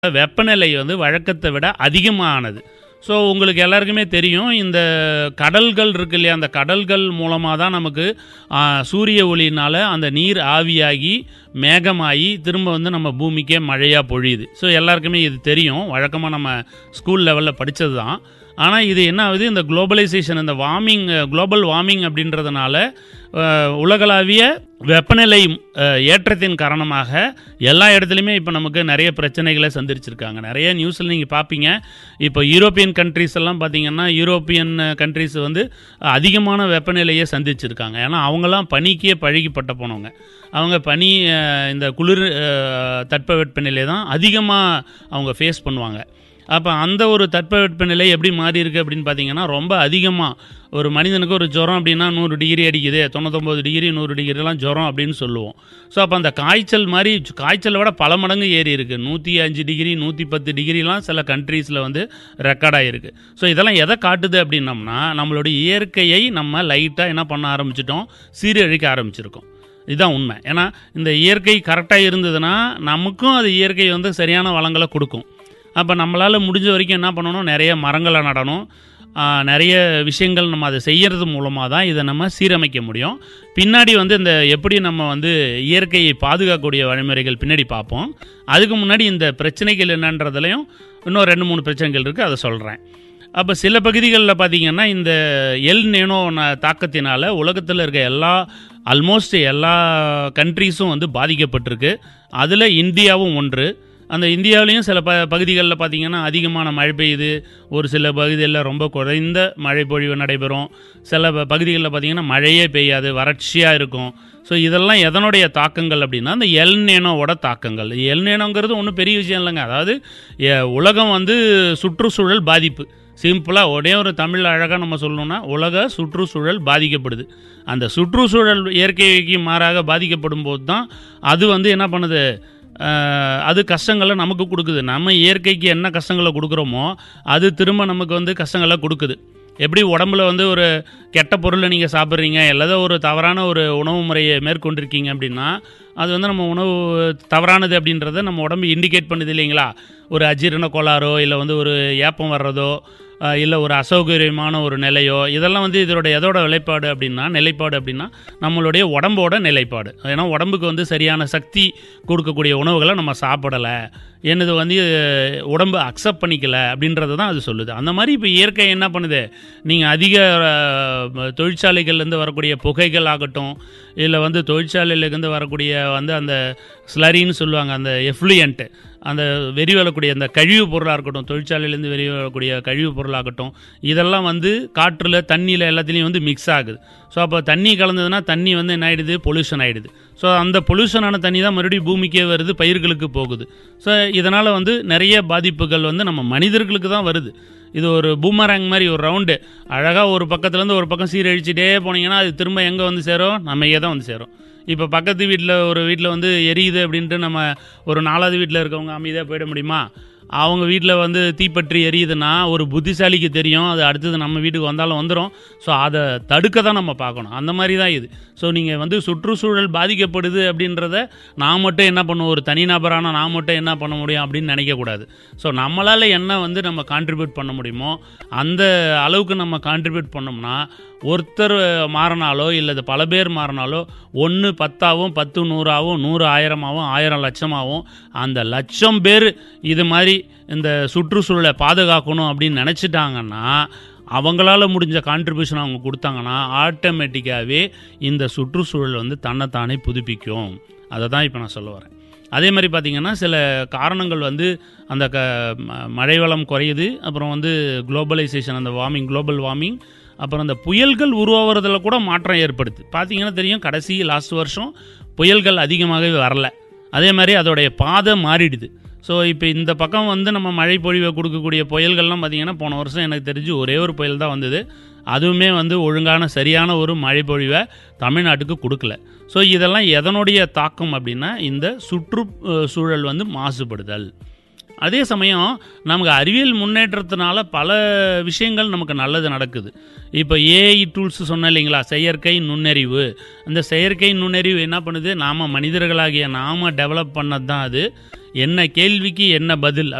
வெப்பநிலை வந்து வழக்கத்தை விட அதிகமானது ஸோ உங்களுக்கு எல்லாருக்குமே தெரியும் இந்த கடல்கள் இருக்கு இல்லையா அந்த கடல்கள் மூலமாக தான் நமக்கு ஆ, சூரிய ஒளியினால் அந்த நீர் ஆவியாகி மேகமாகி திரும்ப வந்து நம்ம பூமிக்கே மழையாக பொழியுது ஸோ எல்லாருக்குமே இது தெரியும் வழக்கமாக நம்ம ஸ்கூல் லெவலில் படித்தது தான் ஆனால் இது என்ன ஆகுது இந்த குளோபலைசேஷன் இந்த வார்மிங் குளோபல் வார்மிங் அப்படின்றதுனால அஹ், உலகளாவிய வெப்பநிலை அஹ், ஏற்றத்தின் காரணமாக எல்லா இடத்துலையுமே இப்போ நமக்கு நிறைய பிரச்சனைகளை சந்திச்சிருக்காங்க நிறைய நியூஸில் நீங்கள் பார்ப்பீங்க இப்போ யூரோப்பியன் கண்ட்ரிஸ் எல்லாம் பார்த்தீங்கன்னா யூரோப்பியன் கண்ட்ரிஸ் வந்து அதிகமான வெப்பநிலையை சந்திச்சிருக்காங்க ஏன்னா அவங்கெல்லாம் பனிக்கே பழகிப்பட்ட போனவங்க அவங்க பனி அஹ், இந்த குளிர் அஹ், தட்பவெப்பநிலை தான் அதிகமாக அவங்க ஃபேஸ் பண்ணுவாங்க அப்போ அந்த ஒரு தட்பவெப்பநிலை எப்படி மாறி இருக்கு அப்படின்னு பார்த்தீங்கன்னா ரொம்ப அதிகமாக ஒரு மனிதனுக்கு ஒரு ஜுரம் அப்படின்னா நூறு டிகிரி அடிக்குது தொண்ணூத்தொம்பது டிகிரி நூறு டிகிரிலாம் ஜுரம் அப்படின்னு சொல்லுவோம் ஸோ அப்போ அந்த காய்ச்சல் மாதிரி காய்ச்சலை விட பல மடங்கு ஏறி இருக்கு நூற்றி அஞ்சு டிகிரி நூற்றி பத்து டிகிரிலாம் சில கண்ட்ரீஸில் வந்து ரெக்கார்ட் ஆகிருக்கு ஸோ இதெல்லாம் எதை காட்டுது அப்படின்னம்னா நம்மளுடைய இயற்கையை நம்ம லைட்டாக என்ன பண்ண ஆரம்பிச்சிட்டோம் சீரழிக்க ஆரம்பிச்சிருக்கோம் இதுதான் உண்மை ஏன்னா இந்த இயற்கை கரெக்டாக இருந்ததுன்னா நமக்கும் அது இயற்கை வந்து சரியான வளங்களை கொடுக்கும் அப்போ நம்மளால் முடிஞ்ச வரைக்கும் என்ன பண்ணணும் நிறைய மரங்களை நடணும் ஆ, நிறைய விஷயங்கள் நம்ம அதை செய்யறது மூலமாக தான் இதை நம்ம சீரமைக்க முடியும் பின்னாடி வந்து இந்த எப்படி நம்ம வந்து இயற்கையை பாதுகாக்கக்கூடிய வழிமுறைகள் பின்னாடி பார்ப்போம் அதுக்கு முன்னாடி இந்த பிரச்சனைகள் என்னன்றதுலையும் இன்னும் ரெண்டு மூணு பிரச்சனைகள் இருக்குது அதை சொல்கிறேன் அப்போ சில பகுதிகளில் பார்த்தீங்கன்னா இந்த எல் நேனோ ந- தாக்கத்தினால உலகத்தில் இருக்க எல்லா ஆல்மோஸ்ட் எல்லா கண்ட்ரீஸும் வந்து பாதிக்கப்பட்டிருக்கு அதில் இந்தியாவும் ஒன்று அந்த இந்தியாவிலையும் சில ப பகுதிகளில் பார்த்தீங்கன்னா அதிகமான மழை பெய்யுது ஒரு சில பகுதிகளில் ரொம்ப குறைந்த மழை பொழிவு நடைபெறும் சில ப- பகுதிகளில் பார்த்தீங்கன்னா மழையே பெய்யாது வறட்சியாக இருக்கும் ஸோ இதெல்லாம் எதனுடைய தாக்கங்கள் அப்படின்னா அந்த எல்நேனோவோட தாக்கங்கள் எல்நேனோங்கிறது ஒன்றும் பெரிய விஷயம் இல்லைங்க அதாவது எ- உலகம் வந்து சுற்றுச்சூழல் பாதிப்பு சிம்பிளாக ஒரே ஒரு தமிழ் அழகாக நம்ம சொல்லணும்னா உலக சுற்றுச்சூழல் பாதிக்கப்படுது அந்த சுற்றுச்சூழல் இயற்கைக்கு மாறாக பாதிக்கப்படும் போது தான் அது வந்து என்ன பண்ணுது அஹ், அது கஷ்டங்களை நமக்கு கொடுக்குது நம்ம இயற்கைக்கு என்ன கஷ்டங்களை கொடுக்குறோமோ அது திரும்ப நமக்கு வந்து கஷ்டங்களை கொடுக்குது எப்படி உடம்புல வந்து ஒரு கெட்ட பொருளை நீங்கள் சாப்பிட்றீங்க அல்லது ஒரு தவறான ஒரு உணவு முறையை மேற்கொண்டிருக்கீங்க அப்படின்னா அது வந்து நம்ம உணவு தவறானது அப்படின்றத நம்ம உடம்பு இண்டிகேட் பண்ணுது இல்லைங்களா ஒரு அஜீரண கோளாறோ இல்லை வந்து ஒரு ஏப்பம் வர்றதோ இல்லை ஒரு அசௌகரியமான ஒரு நிலையோ இதெல்லாம் வந்து இதோட எதோட நிலைப்பாடு அப்படின்னா நிலைப்பாடு அப்படின்னா நம்மளுடைய உடம்போட நிலைப்பாடு ஏன்னா உடம்புக்கு வந்து சரியான சக்தி கொடுக்கக்கூடிய உணவுகளை நம்ம சாப்பிடலை என்னது வந்து உடம்பு அக்செப்ட் பண்ணிக்கல அப்படின்றத தான் அது சொல்லுது அந்த மாதிரி இப்போ இயற்கை என்ன பண்ணுது நீங்கள் அதிக அஹ், தொழிற்சாலைகள்லேருந்து வரக்கூடிய புகைகள் ஆகட்டும் இல்லை வந்து தொழிற்சாலையிலேருந்து வரக்கூடிய வந்து அந்த ஸ்லரின்னு சொல்லுவாங்க அந்த எஃப்ளூயன்ட்டு அந்த வெறிவழக்கூடிய அந்த கழிவுப் பொருளாக இருக்கட்டும் தொழிற்சாலையிலேருந்து வெளிவரக்கூடிய கழிவுப் பொருளாகட்டும் இதெல்லாம் வந்து காற்றில் தண்ணியில் எல்லாத்துலேயும் வந்து மிக்ஸ் ஆகுது ஸோ அப்போ தண்ணி கலந்ததுன்னா தண்ணி வந்து என்ன ஆயிடுது பொல்யூஷன் ஆகிடுது ஸோ அந்த பொல்யூஷனான தண்ணி தான் மறுபடியும் பூமிக்கே வருது பயிர்களுக்கு போகுது ஸோ இதனால் வந்து நிறைய பாதிப்புகள் வந்து நம்ம மனிதர்களுக்கு தான் வருது இது ஒரு பூமராங் மாதிரி ஒரு ரவுண்டு அழகாக ஒரு பக்கத்துலேருந்து ஒரு பக்கம் சீரழிச்சிட்டே போனீங்கன்னா அது திரும்ப எங்கே வந்து சேரும் நம்மையே தான் வந்து சேரும் இப்போ பக்கத்து வீட்டில் ஒரு வீட்டில் வந்து எரியுது அப்படின்ட்டு நம்ம ஒரு நாலாவது வீட்டில் இருக்கவங்க அமைதியாக போயிட முடியுமா அவங்க வீட்டில் வந்து தீப்பற்றி எரியுதுன்னா ஒரு புத்திசாலிக்கு தெரியும் அது அடுத்தது நம்ம வீட்டுக்கு வந்தாலும் வந்துடும் ஸோ அதை தடுக்க தான் நம்ம பார்க்கணும் அந்த மாதிரி தான் இது ஸோ நீங்கள் வந்து சுற்றுச்சூழல் பாதிக்கப்படுது அப்படின்றத நான் மட்டும் என்ன பண்ணுவோம் ஒரு தனிநபரான நான் மட்டும் என்ன பண்ண முடியும் அப்படின்னு நினைக்கக்கூடாது ஸோ நம்மளால் என்ன வந்து நம்ம கான்ட்ரிபியூட் பண்ண முடியுமோ அந்த அளவுக்கு நம்ம கான்ட்ரிபியூட் பண்ணோம்னா ஒருத்தர் மாறினாலோ இல்லை பல பேர் மாறினாலோ ஒன்று பத்தாவும் பத்து நூறாகவும் நூறு ஆயிரமாகவும் ஆயிரம் லட்சமாகவும் அந்த லட்சம் பேர் இது மாதிரி இந்த சுற்றுச்சூழலை பாதுகாக்கணும் அப்படின்னு நினச்சிட்டாங்கன்னா அவங்களால முடிஞ்ச கான்ட்ரிபியூஷன் அவங்க கொடுத்தாங்கன்னா ஆட்டோமேட்டிக்காகவே இந்த சுற்றுச்சூழல் வந்து தன்னைத்தானே புதுப்பிக்கும் அதை தான் இப்போ நான் சொல்ல வரேன் அதே மாதிரி பார்த்திங்கன்னா சில காரணங்கள் வந்து அந்த க ம- மழை வளம் குறையுது அப்புறம் வந்து குளோபலைசேஷன் அந்த வார்மிங் குளோபல் வார்மிங் அப்புறம் அந்த புயல்கள் உருவாகிறதுல கூட மாற்றம் ஏற்படுது பார்த்தீங்கன்னா தெரியும் கடைசி லாஸ்ட் வருஷம் புயல்கள் அதிகமாகவே வரல அதே மாதிரி அதோடைய பாதை மாறிடுது ஸோ இப்போ இந்த பக்கம் வந்து நம்ம மழை பொழிவை கொடுக்கக்கூடிய புயல்கள்லாம் பார்த்தீங்கன்னா போன வருஷம் எனக்கு தெரிஞ்சு ஒரே ஒரு புயல் தான் வந்தது அதுவுமே வந்து ஒழுங்கான சரியான ஒரு மழை பொழிவை தமிழ்நாட்டுக்கு கொடுக்கல ஸோ இதெல்லாம் எதனுடைய தாக்கம் அப்படின்னா இந்த சுற்று அஹ், சூழல் வந்து மாசுபடுதல் அதே சமயம் நமக்கு அறிவியல் முன்னேற்றத்தினால பல விஷயங்கள் நமக்கு நல்லது நடக்குது இப்போ ஏஐ டூல்ஸ் சொன்ன இல்லைங்களா செயற்கை நுண்ணறிவு அந்த செயற்கை நுண்ணறிவு என்ன பண்ணுது நாம் மனிதர்களாகிய நாம் டெவலப் பண்ணது தான் அது என்ன கேள்விக்கு என்ன பதில்